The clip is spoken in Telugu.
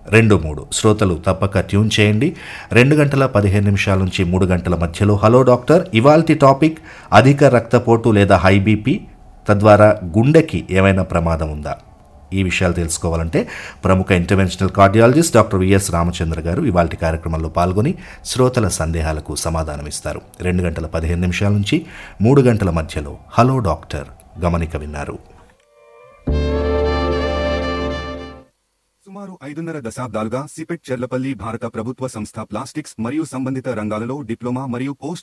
రెండు మూడు శ్రోతలు తప్పక ట్యూన్ చేయండి రెండు గంటల పదిహేను నిమిషాల నుంచి మూడు గంటల మధ్యలో హలో డాక్టర్ ఇవాల్టి టాపిక్ అధిక రక్తపోటు లేదా హై బీపీ తద్వారా గుండెకి ఏమైనా ప్రమాదం ఉందా ఈ విషయాలు తెలుసుకోవాలంటే ప్రముఖ interventional cardiologist doctor VS Ramachandra garu ఇవాళ కార్యక్రమంలో పాల్గొని శ్రోతల సందేహాలకు సమాధానమిస్తారు రెండు గంటల పదిహేను నిమిషాల నుంచి మూడు గంటల మధ్యలో హలో డాక్టర్ గమనిక విన్నారు సుమారు ఐదున్నర దశాబ్దాలుగా సిపెట్ చెర్లపల్లి భారత ప్రభుత్వ సంస్థ ప్లాస్టిక్స్ మరియు సంబంధిత రంగాలలో డిప్లొమా మరియు పోస్ట్